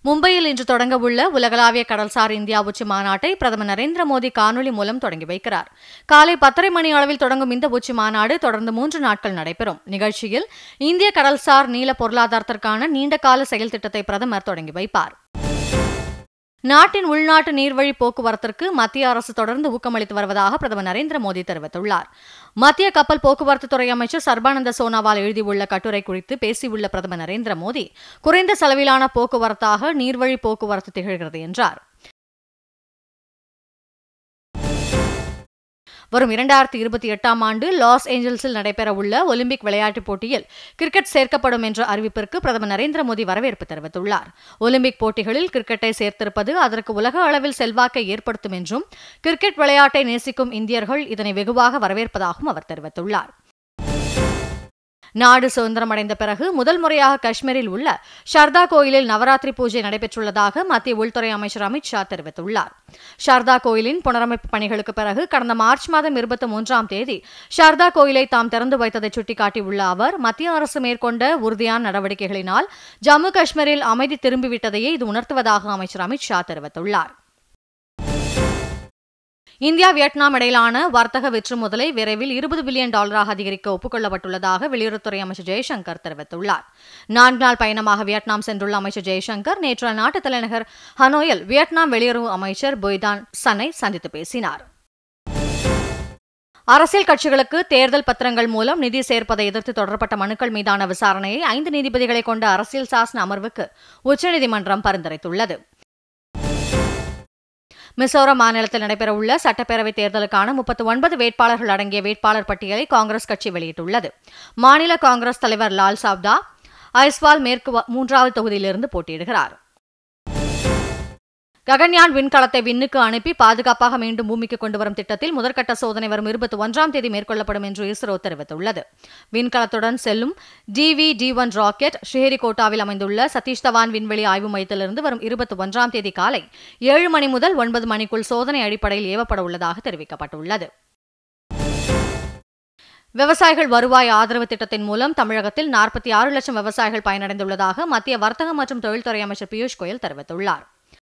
மும்பையில் இன்று தொடங்கவுள்ள உலகளாவிய கடல்சார் இந்தியா உச்சி மாநாட்டை பிரதமர் நரேந்திர மோடி காணொலி மூலம் தொடங்கி வைக்கிறார் காலை பத்தரை மணி அளவில் தொடங்கும் இந்த உச்சி மாநாடு தொடர்ந்து மூன்று நாட்கள் நடைபெறும் நிகழ்ச்சியில் இந்திய கடல்சார் நீல பொருளாதாரத்திற்கான நீண்டகால செயல் திட்டத்தை பிரதமர் தொடங்கி வைப்பார் நாட்டின் உள்நாட்டு நீர்வழி போக்குவரத்திற்கு மத்திய அரசு தொடர்ந்து ஊக்கமளித்து வருவதாக பிரதமர் நரேந்திர மோடி தெரிவித்துள்ளார் மத்திய கப்பல் போக்குவரத்து துறை அமைச்சர் சர்பானந்த சோனாவால் எழுதியுள்ள கட்டுரை குறித்து பேசியுள்ள பிரதமர் நரேந்திர மோடி குறைந்த செலவிலான போக்குவரத்தாக நீர்வழி போக்குவரத்து திகழ்கிறது என்றார் வரும் இரண்டாயிரத்தி இருபத்தி எட்டாம் ஆண்டு லாஸ் ஏஞ்சல்ஸில் நடைபெறவுள்ள ஒலிம்பிக் விளையாட்டுப் போட்டியில் கிரிக்கெட் சேர்க்கப்படும் என்ற அறிவிப்பிற்கு பிரதமர் நரேந்திர மோடி வரவேற்பு தெரிவித்துள்ளார் ஒலிம்பிக் போட்டிகளில் கிரிக்கெட்டை சேர்த்திருப்பது அதற்கு உலக அளவில் செல்வாக்கை ஏற்படுத்தும் என்றும் கிரிக்கெட் விளையாட்டை நேசிக்கும் இந்தியர்கள் இதனை வெகுவாக வரவேற்பதாகவும் அவர் தெரிவித்துள்ளார் நாடு சுதந்திரமடைந்த பிறகு முதல் முறையாக காஷ்மீரில் உள்ள ஷர்தா கோயிலில் நவராத்திரி பூஜை நடைபெற்றுள்ளதாக மத்திய உள்துறை அமைச்சர் அமித் ஷா தெரிவித்துள்ளார் ஷர்தா கோயிலின் புனரமைப்பு பணிகளுக்கு பிறகு கடந்த மார்ச் மாதம் இருபத்தி மூன்றாம் தேதி ஷர்தா கோயிலை தாம் திறந்து வைத்ததை சுட்டிக்காட்டியுள்ள அவர் மத்திய அரசு மேற்கொண்ட உறுதியான நடவடிக்கைகளினால் ஜம்மு காஷ்மீரில் அமைதி திரும்பிவிட்டதையே இது உணர்த்துவதாக அமைச்சர் அமித் ஷா தெரிவித்துள்ளார் இந்தியா வியட்நாம் இடையிலான வர்த்தக விற்று முதலை விரைவில் இருபது பில்லியன் டாலராக அதிகரிக்க ஒப்புக்கொள்ளப்பட்டுள்ளதாக வெளியுறவுத்துறை அமைச்சர் ஜெய்சங்கர் தெரிவித்துள்ளார் நான்கு நாள் பயணமாக வியட்நாம் சென்றுள்ள அமைச்சர் ஜெய்சங்கர் நேற்று அந்நாட்டு தலைநகர் ஹனோயில் வியட்நாம் வெளியுறவு அமைச்சர் பொய்தான் சனை சந்தித்து பேசினார் அரசியல் கட்சிகளுக்கு தேர்தல் பத்திரங்கள் மூலம் நிதி சேர்ப்பதை எதிர்த்து தொடரப்பட்ட மனுக்கள் மீதான விசாரணையை ஐந்து நீதிபதிகளை கொண்ட அரசியல் சாசன அமர்வுக்கு உச்சநீதிமன்றம் பரிந்துரைத்துள்ளது மிசோரம் மாநிலத்தில் நடைபெறவுள்ள சட்டப்பேரவைத் தேர்தலுக்கான முப்பத்தி ஒன்பது வேட்பாளர்கள் அடங்கிய வேட்பாளர் பட்டியலை காங்கிரஸ் கட்சி வெளியிட்டுள்ளது மாநில காங்கிரஸ் தலைவர் லால் சாவ்தா ஐஸ்வால் மேற்கு மூன்றாவது தொகுதியிலிருந்து போட்டியிடுகிறார் ககன்யான் விண்கலத்தை விண்ணுக்கு அனுப்பி பாதுகாப்பாக மீண்டும் பூமிக்கு கொண்டு வரும் திட்டத்தில் முதற்கட்ட சோதனை வரும் இருபத்தி ஒன்றாம் தேதி மேற்கொள்ளப்படும் என்று இஸ்ரோ தெரிவித்துள்ளது விண்கலத்துடன் செல்லும் டிவி டி ஒன் ராக்கெட் ஸ்ரீஹரிகோட்டாவில் அமைந்துள்ள சதீஷ் தவான் விண்வெளி ஆய்வு மையத்திலிருந்து வரும் இருபத்தி ஒன்றாம் தேதி காலை ஏழு மணி முதல் ஒன்பது மணிக்குள் சோதனை அடிப்படையில் ஏவப்பட உள்ளதாக தெரிவிக்கப்பட்டுள்ளது விவசாயிகள் வருவாய் ஆதரவு திட்டத்தின் மூலம் தமிழகத்தில் நாற்பத்தி ஆறு லட்சம் விவசாயிகள் பயனடைந்துள்ளதாக மத்திய வர்த்தக மற்றும் தொழில்துறை அமைச்சர் பியூஷ் கோயல் தெரிவித்துள்ளார்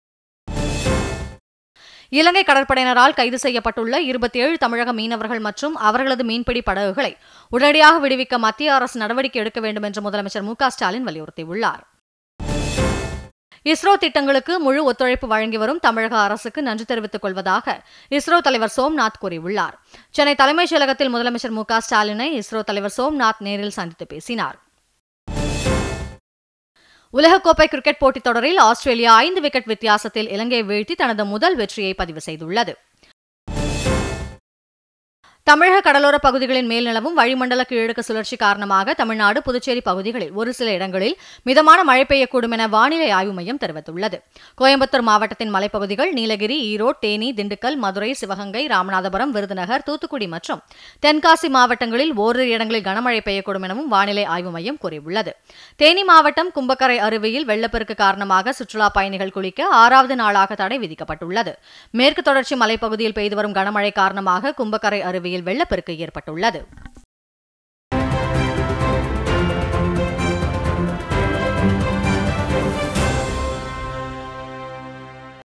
இலங்கை கடற்படையினரால் கைது செய்யப்பட்டுள்ள இருபத்தி ஏழு தமிழக மீனவர்கள் மற்றும் அவர்களது மீன்பிடி படகுகளை உடனடியாக விடுவிக்க மத்திய அரசு நடவடிக்கை எடுக்க வேண்டும் என்று முதலமைச்சர் மு ஸ்டாலின் வலியுறுத்தியுள்ளார் இஸ்ரோ திட்டங்களுக்கு முழு ஒத்துழைப்பு வழங்கி வரும் தமிழக அரசுக்கு நன்றி தெரிவித்துக் கொள்வதாக இஸ்ரோ தலைவர் சோம்நாத் கூறியுள்ளார் சென்னை தலைமைச் செயலகத்தில் முதலமைச்சர் மு ஸ்டாலினை இஸ்ரோ தலைவர் சோம்நாத் நேரில் சந்தித்து பேசினார் உலகக்கோப்பை கிரிக்கெட் போட்டித் தொடரில் ஆஸ்திரேலியா ஐந்து விக்கெட் வித்தியாசத்தில் இலங்கையை வீழ்த்தி தனது முதல் வெற்றியை பதிவு செய்துள்ளது தமிழக கடலோர பகுதிகளின் மேல் நிலவும் வளிமண்டல கீழடுக்கு சுழற்சி காரணமாக தமிழ்நாடு புதுச்சேரி பகுதிகளில் ஒரு சில இடங்களில் மிதமான மழை பெய்யக்கூடும் என வானிலை ஆய்வு மையம் தெரிவித்துள்ளது கோயம்புத்தூர் மாவட்டத்தின் மலைப்பகுதிகள் நீலகிரி ஈரோடு தேனி திண்டுக்கல் மதுரை சிவகங்கை ராமநாதபுரம் விருதுநகர் தூத்துக்குடி மற்றும் தென்காசி மாவட்டங்களில் ஓரிரு இடங்களில் கனமழை பெய்யக்கூடும் எனவும் வானிலை ஆய்வு மையம் கூறியுள்ளது தேனி மாவட்டம் கும்பக்கரை அருவியில் வெள்ளப்பெருக்கு காரணமாக சுற்றுலா பயணிகள் குளிக்க ஆறாவது நாளாக தடை விதிக்கப்பட்டுள்ளது மேற்கு தொடர்ச்சி மலைப்பகுதியில் பெய்து வரும் கனமழை காரணமாக கும்பக்கரை அருவியில் வெள்ளப்பெருக்கு ஏற்பட்டுள்ளது